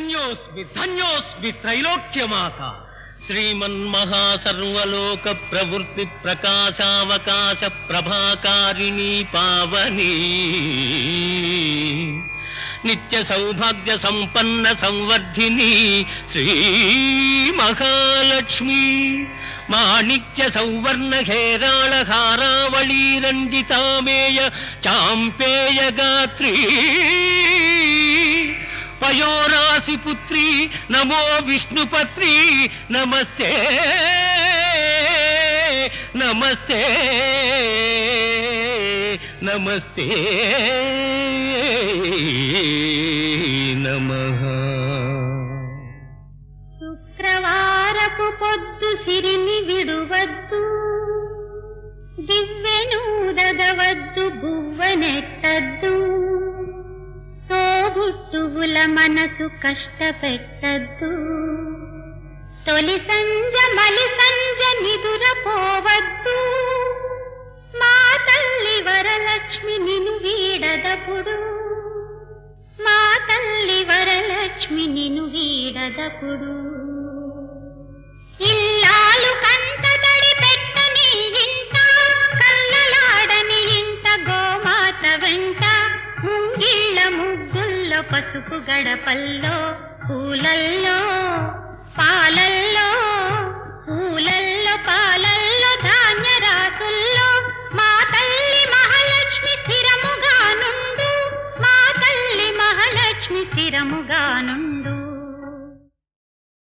ధన్యోస్మి ధన్యోస్మి త్రైలోక్యమాత శ్రీమన్మహాసర్వలోక ప్రవృత్తి ప్రకాశావకాశ ప్రభాకారిణీ పావని నిత్య సౌభాగ్య సంపన్న సంవర్ధిని శ్రీ మహాలక్ష్మి మాణిక్య సౌవర్ణ హేరాళ హారావళీ రంజితామేయ చాంపేయ గాత్రీ పయోరాసి పుత్రి నమో విష్ణుపత్రి నమస్తే నమస్తే నమస్తే నమ శుక్రవారపు పొద్దు సిరిని విడువద్దు దివ్వెనూదగవద్దు బువ్వనెట్టద్దు తోబుట్టువుల మనసు కష్టపెట్టద్దు తొలి సంజ మలి సంజ నిదురపోవద్దు మా తల్లి వరలక్ష్మి నిను వీడదపుడు మా తల్లి వరలక్ష్మి నిను వీడదపుడు ఇల్లాలు కంటతడి పెట్టని ఇంట కల్లలాడని ఇంట గోమాత వెంట ముంగిళ్ళ ముగ్గుల్లో పసుపు గడపల్లో పూలల్లో పాలల్లో